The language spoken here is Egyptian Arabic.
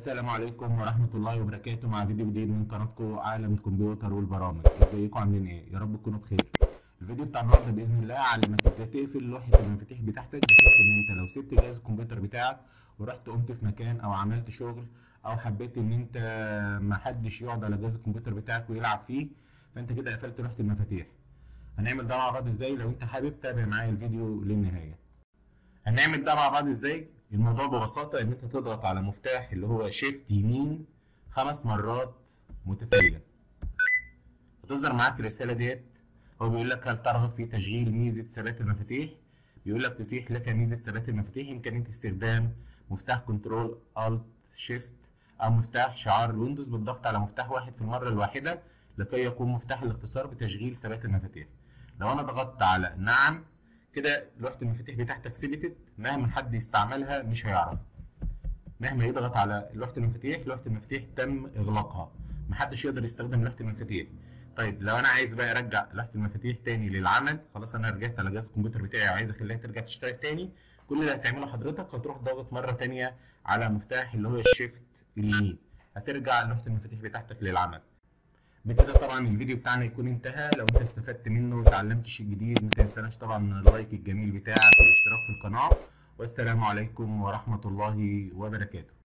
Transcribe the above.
السلام عليكم ورحمة الله وبركاته مع فيديو جديد من قناتكم عالم الكمبيوتر والبرامج ازيكم عاملين ايه يا رب تكونوا بخير الفيديو بتاع النهارده باذن الله علمك ازاي تقفل لوحة المفاتيح بتاعتك بحيث ان انت لو سبت جهاز الكمبيوتر بتاعك ورحت قمت في مكان او عملت شغل او حبيت ان انت ما حدش يقعد على جهاز الكمبيوتر بتاعك ويلعب فيه فانت كده قفلت لوحة المفاتيح هنعمل ده مع بعض ازاي لو انت حابب تابع معايا الفيديو للنهاية هنعمل ده مع بعض ازاي الموضوع ببساطة ان انت تضغط على مفتاح اللي هو شيفت يمين خمس مرات متتالية هتظهر معاك الرسالة ديت هو بيقول لك هل ترغب في تشغيل ميزة ثبات المفاتيح بيقول لك تتيح لك ميزة ثبات المفاتيح إمكانية استخدام مفتاح كنترول الت شيفت أو مفتاح شعار الويندوز بالضغط على مفتاح واحد في المرة الواحدة لكي يقوم مفتاح الاختصار بتشغيل ثبات المفاتيح لو أنا ضغطت على نعم كده لوحة المفاتيح بتاعتك ثبتت مهما حد يستعملها مش هيعرف مهما يضغط على لوحة المفاتيح لوحة المفاتيح تم إغلاقها محدش يقدر يستخدم لوحة المفاتيح طيب لو أنا عايز بقى أرجع لوحة المفاتيح تاني للعمل خلاص أنا رجعت على جهاز الكمبيوتر بتاعي وعايز أخليها ترجع تشتغل تاني كل اللي هتعمله حضرتك هتروح ضاغط مرة تانية على مفتاح اللي هو الشيفت اليمين هترجع لوحة المفاتيح بتاعتك للعمل بكده طبعا الفيديو بتاعنا يكون انتهى لو انت استفدت منه وتعلمت شيء جديد ما تنساش طبعا اللايك الجميل بتاعك والاشتراك في القناه والسلام عليكم ورحمه الله وبركاته